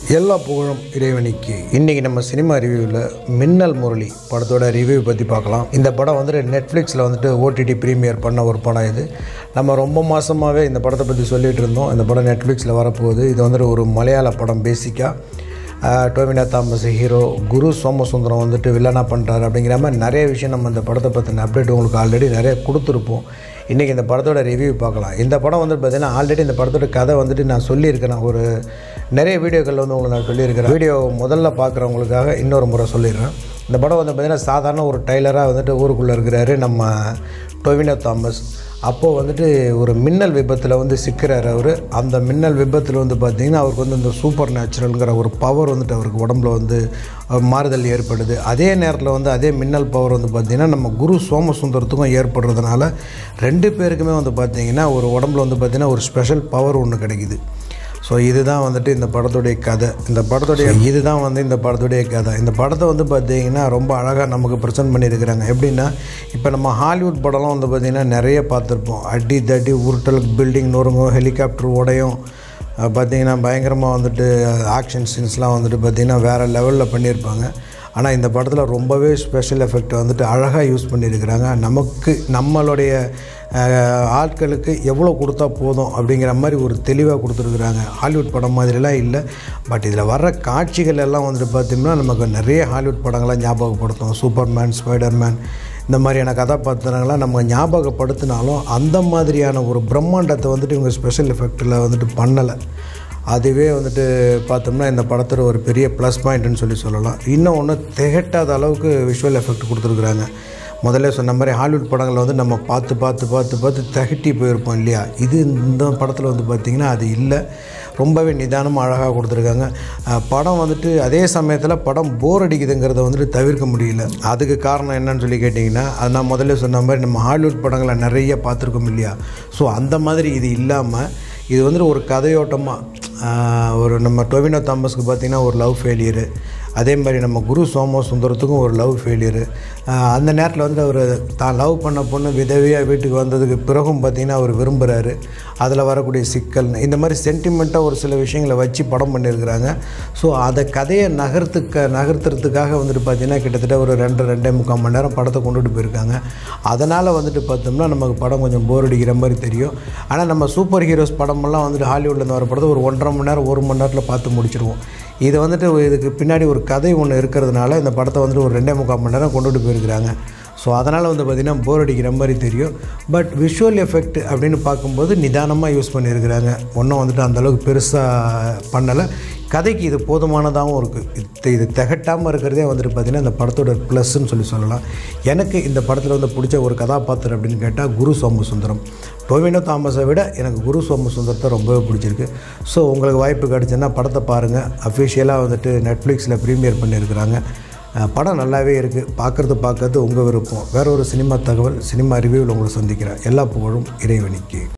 எல்லா புகழும் இறைவனிக்கு இன்றைக்கி நம்ம சினிமா ரிவ்யூவில் மின்னல் முரளி படத்தோட ரிவ்யூ பற்றி பார்க்கலாம் இந்த படம் வந்துட்டு நெட்ஃப்ளிக்ஸில் வந்துட்டு ஓடிடி ப்ரீமியர் பண்ண ஒரு படம் இது நம்ம ரொம்ப மாதமாகவே இந்த படத்தை பற்றி சொல்லிகிட்டு இருந்தோம் இந்த படம் நெட்ஃப்ளிக்ஸில் வரப்போகுது இது வந்துட்டு ஒரு மலையாள படம் பேசிக்காக டோமினா தாமஸ் ஹீரோ குரு சோமசுந்தரம் வந்துட்டு வில்லனாக பண்ணுறாரு அப்படிங்கிற மாதிரி நிறைய விஷயம் நம்ம இந்த படத்தை பற்றின அப்டேட் உங்களுக்கு ஆல்ரெடி நிறைய கொடுத்துருப்போம் இன்றைக்கி இந்த படத்தோட ரிவ்யூ பார்க்கலாம் இந்த படம் வந்து பார்த்திங்கன்னா ஆல்ரெடி இந்த படத்தோட கதை வந்துட்டு நான் சொல்லியிருக்கிறேன் ஒரு நிறைய வீடியோக்களில் வந்து உங்களுக்கு நான் சொல்லியிருக்கிறேன் வீடியோ முதல்ல பார்க்குறவங்களுக்காக இன்னொரு முறை சொல்லிடுறேன் இந்த படம் வந்து பார்த்திங்கன்னா சாதாரண ஒரு டைலராக வந்துட்டு ஊருக்குள்ளே இருக்கிறாரு நம்ம டொவினோ தாமஸ் அப்போது வந்துட்டு ஒரு மின்னல் விபத்தில் வந்து சிக்கிறார் அவர் அந்த மின்னல் விபத்தில் வந்து பார்த்திங்கன்னா அவருக்கு வந்து இந்த சூப்பர் நேச்சுரலுங்கிற ஒரு பவர் வந்துட்டு அவருக்கு உடம்புல வந்து அஹ், மாறுதல் ஏற்படுது அதே நேரத்தில் வந்து அதே மின்னல் பவர் வந்து பார்த்திங்கன்னா நம்ம குரு சோமசுந்தரத்துக்கும் ஏற்படுறதுனால ரெண்டு பேருக்குமே வந்து பார்த்திங்கன்னா ஒரு உடம்புல வந்து பார்த்திங்கன்னா ஒரு ஸ்பெஷல் பவர் ஒன்று கிடைக்குது ஸோ இதுதான் வந்துட்டு இந்த படத்துடைய கதை இந்த படத்துடைய இதுதான் வந்து இந்த படத்துடைய கதை இந்த படத்தை வந்து பார்த்தீங்கன்னா ரொம்ப அழகாக நமக்கு ப்ரெசென்ட் பண்ணியிருக்கிறாங்க எப்படின்னா இப்போ நம்ம ஹாலிவுட் படம்லாம் வந்து பார்த்திங்கன்னா நிறைய பார்த்துருப்போம் அடி தடி உருட்டல் பில்டிங் நொறுங்கும் ஹெலிகாப்டர் உடையும் அஹ் பார்த்தீங்கன்னா பயங்கரமாக வந்துட்டு ஆக்ஷன் சீன்ஸ்லாம் வந்துட்டு பார்த்திங்கன்னா வேறு லெவலில் பண்ணியிருப்பாங்க ஆனால் இந்த படத்தில் ரொம்பவே ஸ்பெஷல் எஃபெக்ட் வந்துட்டு அழகாக யூஸ் பண்ணியிருக்கிறாங்க நமக்கு நம்மளுடைய அஹ், ஆட்களுக்கு எவ்வளோ கொடுத்தா போதும் அப்படிங்கிற மாதிரி ஒரு தெளிவாக கொடுத்துருக்குறாங்க ஹாலிவுட் படம் மாதிரிலாம் இல்லை பட் இதில் வர்ற காட்சிகள் எல்லாம் வந்துட்டு பார்த்திங்கன்னா நமக்கு நிறைய ஹாலிவுட் படங்களை ஞாபகப்படுத்தும் சூப்பர்மேன் ஸ்பைடர்மேன் இந்த மாதிரியான கதாபாத்திரங்கள்லாம் நம்ம ஞாபகப்படுத்தினாலும் அந்த மாதிரியான ஒரு பிரம்மாண்டத்தை வந்துட்டு இவங்க ஸ்பெஷல் எஃபெக்டில் வந்துட்டு பண்ணலை அதுவே வந்துட்டு பார்த்தோம்னா இந்த படத்தோட ஒரு பெரிய ப்ளஸ் பாயிண்ட்னு சொல்லி சொல்லலாம் இன்னும் ஒன்று திகட்டாத அளவுக்கு விஷுவல் எஃபெக்ட் கொடுத்துருக்குறாங்க முதல்ல சொன்ன மாதிரி ஹாலிவுட் படங்களை வந்து நம்ம பார்த்து பார்த்து பார்த்து பார்த்து திகட்டி போயிருப்போம் இல்லையா இது இந்த படத்தில் வந்து பார்த்திங்கன்னா அது இல்லை ரொம்பவே நிதானமாக அழகாக கொடுத்துருக்காங்க அஹ் படம் வந்துட்டு அதே சமயத்தில் படம் போர் அடிக்குதுங்கிறத வந்துட்டு தவிர்க்க முடியல அதுக்கு காரணம் என்னன்னு சொல்லி கேட்டிங்கன்னா அது நான் முதல்ல சொன்ன மாதிரி நம்ம ஹாலிவுட் படங்களை நிறைய பார்த்துருக்கோம் இல்லையா ஸோ அந்த மாதிரி இது இல்லாமல் இது வந்துட்டு ஒரு கதையோட்டமாக ஆஹ் ஒரு நம்ம டொவினோ தாமஸ்க்கு பார்த்திங்கன்னா ஒரு லவ் ஃபெயிலியரு அதே மாதிரி நம்ம குரு சோமோ சுந்தரத்துக்கும் ஒரு லவ் ஃபெயிலியரு அந்த நேரத்தில் வந்து அவர் தான் லவ் பண்ண பொண்ணு விதவியாக வீட்டுக்கு வந்ததுக்கு பிறகும் பார்த்திங்கன்னா அவர் விரும்புகிறாரு அதில் வரக்கூடிய சிக்கல் இந்த மாதிரி சென்டிமெண்ட்டாக ஒரு சில விஷயங்களை வச்சு படம் பண்ணியிருக்கிறாங்க ஸோ அதை கதையை நகர்த்துக்க நகர்த்துறதுக்காக வந்துட்டு பார்த்திங்கன்னா கிட்டத்தட்ட ஒரு ரெண்டு ரெண்டே முக்கால் மணி நேரம் படத்தை கொண்டுட்டு போயிருக்காங்க அதனால் வந்துட்டு பார்த்தோம்னா நமக்கு படம் கொஞ்சம் போர் அடிக்கிற மாதிரி தெரியும் ஆனால் நம்ம சூப்பர் ஹீரோஸ் படமெல்லாம் வந்துட்டு ஹாலிவுட்லேருந்து வர படத்தை ஒரு ஒன்றரை மணி நேரம் ஒரு மணி நேரத்தில் பார்த்து முடிச்சிருவோம் இது வந்துட்டு இதுக்கு பின்னாடி ஒரு கதை ஒன்று இருக்கிறதுனால இந்த படத்தை வந்துட்டு ஒரு ரெண்டே முக்கால் மணி நேரம் கொண்டுட்டு போயிருக்கிறாங்க ஸோ அதனால் வந்து பார்த்திங்கன்னா போர் அடிக்கிற மாதிரி தெரியும் பட் விஷுவல் எஃபெக்ட் அப்படின்னு பார்க்கும்போது நிதானமாக யூஸ் பண்ணியிருக்கிறாங்க ஒன்றும் வந்துட்டு அந்தளவுக்கு பெருசாக பண்ணலை கதைக்கு இது போதுமானதாகவும் இருக்குது இது இது திகட்டாமல் இருக்கிறதே வந்துட்டு பார்த்திங்கன்னா இந்த படத்தோட ப்ளஸ்ன்னு சொல்லி சொல்லலாம் எனக்கு இந்த படத்தில் வந்து பிடிச்ச ஒரு கதாபாத்திரம் அப்படின்னு கேட்டால் குரு சோமசுந்தரம் டொவினோ தாமஸை விட எனக்கு குரு சோமசுந்தரத்தை ரொம்பவே பிடிச்சிருக்கு ஸோ உங்களுக்கு வாய்ப்பு கிடச்சுன்னா படத்தை பாருங்கள் அஃபிஷியலாக வந்துட்டு நெட்ஃப்ளிக்ஸில் ப்ரீமியர் பண்ணியிருக்கிறாங்க அஹ் படம் நல்லாவே இருக்குது பார்க்குறது பார்க்கறது உங்கள் விருப்பம் வேற ஒரு சினிமா தகவல் சினிமா ரிவ்யூவில் உங்களை சந்திக்கிறேன் எல்லா புகழும் இறைவனிக்கு